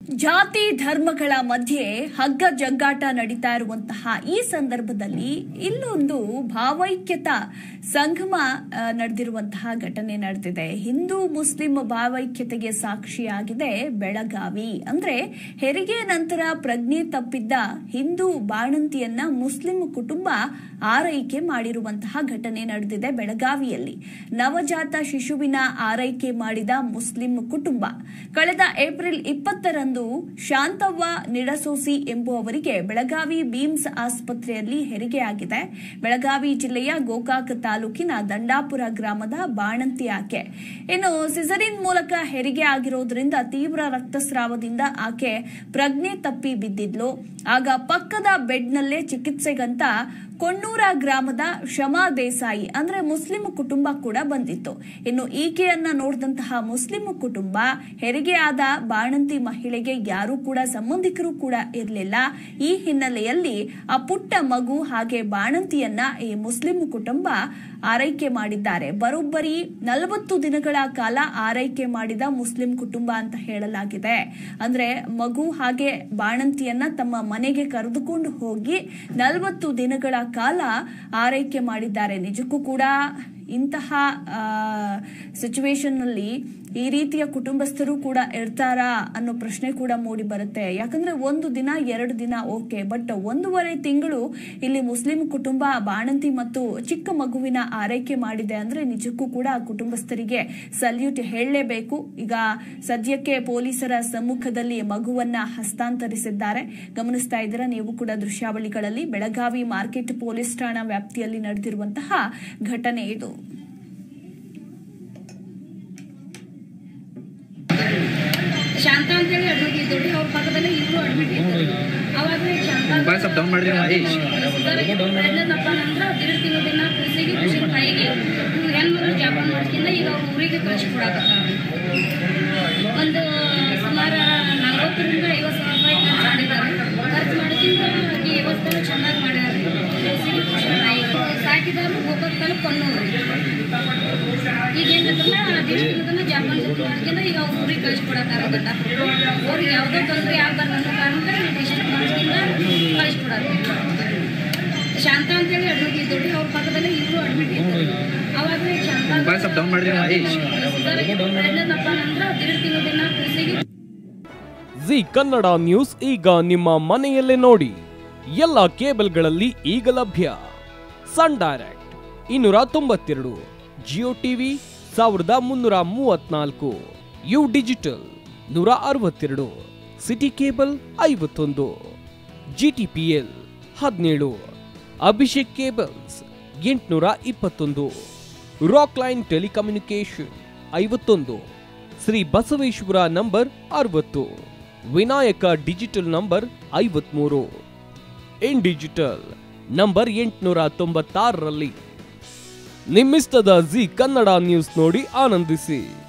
ಜಾತಿ ಧರ್ಮಗಳ ಮಧ್ಯೆ ಹಗ್ಗ ಜಗ್ಗಾಟ ನಡೀತಾ ಇರುವಂತಹ ಈ ಸಂದರ್ಭದಲ್ಲಿ ಇಲ್ಲೊಂದು ಭಾವೈಕ್ಯತಾ ಸಂಗಮ ಆ, ನಡೆದಿರುವಂತಹ ಘಟನೆ ನಡೆದಿದೆ ಹಿಂದೂ ಮುಸ್ಲಿಂ ಭಾವೈಕ್ಯತೆಗೆ ಸಾಕ್ಷಿಯಾಗಿದೆ ಬೆಳಗಾವಿ ಅಂದ್ರೆ ಹೆರಿಗೆ ನಂತರ ಪ್ರಜ್ಞೆ ತಪ್ಪಿದ್ದ ಹಿಂದೂ ಬಾಣಂತಿಯನ್ನ ಮುಸ್ಲಿಂ ಕುಟುಂಬ ಆರೈಕೆ ಮಾಡಿರುವಂತಹ ಘಟನೆ ನಡೆದಿದೆ ಬೆಳಗಾವಿಯಲ್ಲಿ ನವಜಾತ ಶಿಶುವಿನ ಆರೈಕೆ ಮಾಡಿದ ಮುಸ್ಲಿಂ ಕುಟುಂಬ ಕಳೆದ ಏಪ್ರಿಲ್ ಇಪ್ಪತ್ತರಂದು ಶಾಂತವ್ವ ನಿಡಸೋಸಿ ಎಂಬುವವರಿಗೆ ಬೆಳಗಾವಿ ಬೀಮ್ಸ್ ಆಸ್ಪತ್ರೆಯಲ್ಲಿ ಹೆರಿಗೆಯಾಗಿದೆ ಬೆಳಗಾವಿ ಜಿಲ್ಲೆಯ ಗೋಕಾಕ್ ತಾಲೂಕಿನ ದಂಡಾಪುರ ಗ್ರಾಮದ ಬಾಣಂತಿ ಆಕೆ ಇನ್ನು ಸಿಸರಿನ್ ಮೂಲಕ ಹೆರಿಗೆ ಆಗಿರೋದ್ರಿಂದ ತೀವ್ರ ರಕ್ತಸ್ರಾವದಿಂದ ಆಕೆ ಪ್ರಜ್ಞೆ ತಪ್ಪಿ ಬಿದ್ದಿದ್ಲು ಆಗ ಪಕ್ಕದ ಬೆಡ್ನಲ್ಲೇ ಚಿಕಿತ್ಸೆಗಂತ ಕೊಣ್ಣೂರ ಗ್ರಾಮದ ಶಮಾ ದೇಸಾಯಿ ಅಂದ್ರೆ ಮುಸ್ಲಿಂ ಕುಟುಂಬ ಕೂಡ ಬಂದಿತ್ತು ಇನ್ನು ಈಕೆಯನ್ನ ನೋಡಿದಂತಹ ಮುಸ್ಲಿಂ ಕುಟುಂಬ ಹೆರಿಗೆ ಆದ ಬಾಣಂತಿ ಮಹಿಳೆಗೆ ಯಾರೂ ಕೂಡ ಸಂಬಂಧಿಕರು ಕೂಡ ಇರಲಿಲ್ಲ ಈ ಹಿನ್ನೆಲೆಯಲ್ಲಿ ಆ ಪುಟ್ಟ ಮಗು ಹಾಗೆ ಬಾಣಂತಿಯನ್ನ ಈ ಮುಸ್ಲಿಂ ಕುಟುಂಬ ಆರೈಕೆ ಮಾಡಿದ್ದಾರೆ ಬರೋಬ್ಬರಿ ನಲವತ್ತು ದಿನಗಳ ಕಾಲ ಆರೈಕೆ ಮಾಡಿದ ಮುಸ್ಲಿಂ ಕುಟುಂಬ ಅಂತ ಹೇಳಲಾಗಿದೆ ಅಂದ್ರೆ ಮಗು ಹಾಗೆ ಬಾಣಂತಿಯನ್ನ ತಮ್ಮ ಮನೆಗೆ ಕರೆದುಕೊಂಡು ಹೋಗಿ ನಲವತ್ತು ದಿನಗಳ ಕಾಲ ಆರೈಕೆ ಮಾಡಿದ್ದಾರೆ ನಿಜಕ್ಕೂ ಕೂಡ ಇಂತಹ ಸಿಚುವೇಶನ್ ನಲ್ಲಿ ಈ ರೀತಿಯ ಕುಟುಂಬಸ್ಥರು ಕೂಡ ಇರ್ತಾರಾ ಅನ್ನೋ ಪ್ರಶ್ನೆ ಕೂಡ ಮೂಡಿ ಬರುತ್ತೆ ಯಾಕಂದ್ರೆ ಒಂದು ದಿನ ಎರಡು ದಿನ ಓಕೆ ಬಟ್ ಒಂದೂವರೆ ತಿಂಗಳು ಇಲ್ಲಿ ಮುಸ್ಲಿಂ ಕುಟುಂಬ ಬಾಣಂತಿ ಮತ್ತು ಚಿಕ್ಕ ಮಗುವಿನ ಆರೈಕೆ ಮಾಡಿದೆ ಅಂದ್ರೆ ನಿಜಕ್ಕೂ ಕೂಡ ಆ ಕುಟುಂಬಸ್ಥರಿಗೆ ಸಲ್ಯೂಟ್ ಹೇಳಲೇಬೇಕು ಈಗ ಸದ್ಯಕ್ಕೆ ಪೊಲೀಸರ ಸಮ್ಮುಖದಲ್ಲಿ ಮಗುವನ್ನ ಹಸ್ತಾಂತರಿಸಿದ್ದಾರೆ ಗಮನಿಸ್ತಾ ಇದ್ದೀರಾ ನೀವು ಕೂಡ ದೃಶ್ಯಾವಳಿಗಳಲ್ಲಿ ಬೆಳಗಾವಿ ಮಾರ್ಕೆಟ್ ಪೊಲೀಸ್ ಠಾಣಾ ವ್ಯಾಪ್ತಿಯಲ್ಲಿ ನಡೆದಿರುವಂತಹ ಘಟನೆ ಇದು ಶಾಂತ ಅಂತೇಳಿ ಅಡ್ಮಿಟ್ ಇದ್ದೋಡಿ ಅವ್ರ ಪಕ್ಕದಲ್ಲಿ ಇಬ್ರು ಅಡ್ಮಿಟ್ ಇದ್ದರು ಅವಾಗ ಶಾಂತ ಬಾಯ್ ಸ್ವಲ್ಪ ಡೌನ್ ಮಾಡಿದ್ರೆ ಮಹೇಶ್ ಏನಪ್ಪ ಅಂದ್ರೆ ದಿನ ತಿಂಗಳ ದಿನ ಖುಷಿಗೆ ಖುಷಿ ತಾಯಿಗೆ ಇವ್ರು ಹೆಣ್ಣು ಜಾಪಾನ್ ಮಾಡ್ಕಿಂದ ಈಗ ಅವ್ರ ಊರಿಗೆ ಕಳಿಸಿ ಕೊಡಕತ್ತಾರ ಒಂದು ಸುಮಾರು ನಲ್ವತ್ತರಿಂದ ಐವತ್ತು ಸಾವಿರ ರೂಪಾಯಿ ಖರ್ಚು ಮಾಡಿದ್ದಾರೆ ಖರ್ಚು ಮಾಡೋದ್ರಿಂದ ಈ ವ್ಯವಸ್ಥೆ ಚೆನ್ನಾಗಿ ಮಾಡ್ಯಾರ ಖುಷಿಗೆ ಖುಷಿ ತಾಯಿಗೆ ಸಾಕಿದವರು ಗೋಕಾಕ್ ತಾಲೂಕು ಕೊನ್ನೂರು ಈಗ ಏನಂತಂದ್ರೆ ದಿನ ಜಾಪಾನ್ ಜೊತೆ ಮಾಡ್ಕೊಂಡು ಈಗ ಅವ್ರ ಊರಿಗೆ ಕಳಿಸ್ಕೊಡತ್ತಾರ ಗಂಡ ಅವ್ರಿಗೆ ಯಾವುದೋ ತೊಂದರೆ ಆಗ್ಬಾರ್ದು ಅನ್ನೋ ಕಾರಣಕ್ಕೆ ಮೆಡಿಟೇಷನ್ ಮಾಡ್ಕೊಂಡು ಕಳಿಸ್ಕೊಡತ್ತಾರೆ ಶಾಂತ ಅಂತೇಳಿ ಅಡ್ಮಿಟ್ ಇದ್ದೋಡಿ ಅವ್ರ ಪಕ್ಕದಲ್ಲಿ ಇಬ್ರು ಅಡ್ಮಿಟ್ ಇದ್ದರು ಅವಾಗ ಶಾಂತ ಬಾಯ್ ಸ್ವಲ್ಪ ಡೌನ್ ಮಾಡಿದ್ರೆ ಮಹೇಶ್ ಏನಪ್ಪ ಅಂದ್ರೆ ದಿನ ತಿಂಗಳ ದಿನ ಖುಷಿಗೆ ಜಿ ಕನ್ನಡ ನ್ಯೂಸ್ ಈಗ ನಿಮ್ಮ ಮನೆಯಲ್ಲೇ ನೋಡಿ ಎಲ್ಲ ಕೇಬಲ್ಗಳಲ್ಲಿ ಈಗ ಲಭ್ಯ ಸನ್ ಡೈರೆಕ್ಟ್ ಇನ್ನೂರ ತೊಂಬತ್ತೆರಡು ಜಿಯೋ ಟಿವಿ ಸಾವಿರದ ಮುನ್ನೂರ ಮೂವತ್ನಾಲ್ಕು ಯು ಡಿಜಿಟಲ್ ನೂರ ಅರವತ್ತೆರಡು ಸಿಟಿ ಕೇಬಲ್ ಐವತ್ತೊಂದು ಜಿಟಿಪಿಎಲ್ ಹದಿನೇಳು ಅಭಿಷೇಕ್ ಕೇಬಲ್ಸ್ ಎಂಟುನೂರ ಇಪ್ಪತ್ತೊಂದು ರಾಕ್ ಲೈನ್ ಟೆಲಿಕಮ್ಯುನಿಕೇಶನ್ ಐವತ್ತೊಂದು ಶ್ರೀ ಬಸವೇಶ್ವರ ನಂಬರ್ ಅರವತ್ತು ವಿನಾಯಕ ಡಿಜಿಟಲ್ ನಂಬರ್ ಐವತ್ಮೂರು ಇನ್ ಡಿಜಿಟಲ್ ನಂಬರ್ ಎಂಟುನೂರ ತೊಂಬತ್ತಾರರಲ್ಲಿ ನಿಮ್ಮಿಸ್ತದ ಜಿ ಕನ್ನಡ ನ್ಯೂಸ್ ನೋಡಿ ಆನಂದಿಸಿ